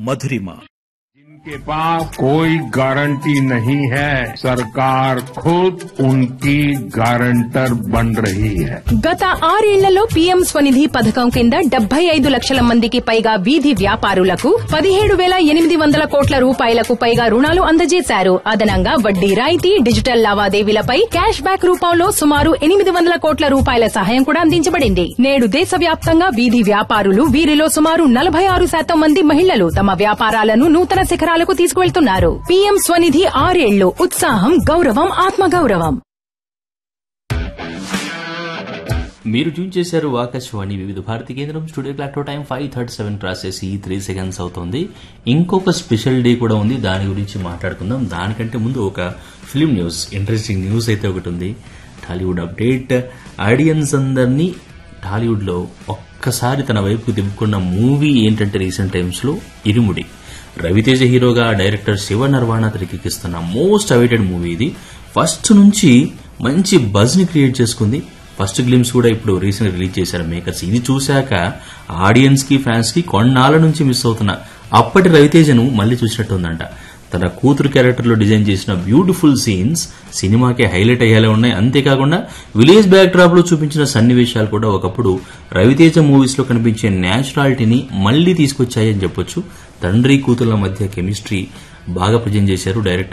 మధురిమ जिनके पास कोई गारंटी नहीं है सरकार खुद उनकी गारंटर बन रही है గత ఆరేళ్లలో పీఎం స్వనిధి పథకం కింద డెబ్బై ఐదు లక్షల మందికి పైగా వీధి వ్యాపారులకు పదిహేడు వేల ఎనిమిది వందల కోట్ల రూపాయలకు పైగా రుణాలు అందజేశారు అదనంగా వడ్డీ రాయితీ డిజిటల్ లావాదేవీలపై క్యాష్ బ్యాక్ రూపంలో సుమారు ఎనిమిది వందల కోట్ల రూపాయల సహాయం కూడా అందించబడింది నేడు దేశవ్యాప్తంగా వీధి వ్యాపారులు వీరిలో సుమారు నలభై ఆరు శాతం మంది మహిళలు తమ వ్యాపారాలను నూతన శిఖరాలకు తీసుకువెళ్తున్నారు పీఎం స్వనిధి ఆరేళ్లు ఉత్సాహం గౌరవం ఆత్మగౌరవం మీరు ట్యూన్ చేశారు ఆకాశవాణి వివిధ భారతి కేంద్రం studio clock time five thirty seven cross చేసి త్రీ సెకండ్స్ అవుతుంది ఇంకొక స్పెషల్ డే కూడా ఉంది దాని గురించి మాట్లాడుకుందాం దానికంటే ముందు ఒక ఫిలిం న్యూస్ ఇంట్రెస్టింగ్ న్యూస్ అయితే ఒకటి ఉంది టాలీవుడ్ అప్డేట్ ఆడియన్స్ అందరినీ టాలీవుడ్లో ఒక్కసారి తన వైపుకు తిప్పుకున్న మూవీ ఏంటంటే రీసెంట్ టైమ్స్లో ఇరుముడి రవితేజ హీరోగా డైరెక్టర్ శివ నర్వాణ తెరకెక్కిస్తున్న మోస్ట్ అవైటెడ్ మూవీ ఇది ఫస్ట్ నుంచి మంచి బజ్ ని క్రియేట్ చేసుకుంది ఫస్ట్ గ్లిమ్స్ కూడా ఇప్పుడు రీసెంట్ రిలీజ్ చేశారు మేకర్స్ ఇది చూశాక ఆడియన్స్ కి ఫ్యాన్స్ కి కొన్నాళ్ళ నుంచి మిస్ అవుతున్న అప్పటి రవితేజను మళ్ళీ చూసినట్టు ఉందంట తన కూతురు క్యారెక్టర్ లో డిజైన్ చేసిన బ్యూటిఫుల్ సీన్స్ సినిమాకి హైలైట్ అయ్యేలా ఉన్నాయి అంతేకాకుండా విలేజ్ బ్యాక్ డ్రాప్ లో చూపించిన సన్నివేశాలు కూడా ఒకప్పుడు రవితేజ మూవీస్ లో కనిపించే న్యాచురాలిటీని మళ్లీ తీసుకొచ్చాయని చెప్పొచ్చు తండ్రి కూతుర్ల మధ్య కెమిస్ట్రీ బాగా ప్రజెంట్ చేశారు డైరెక్టర్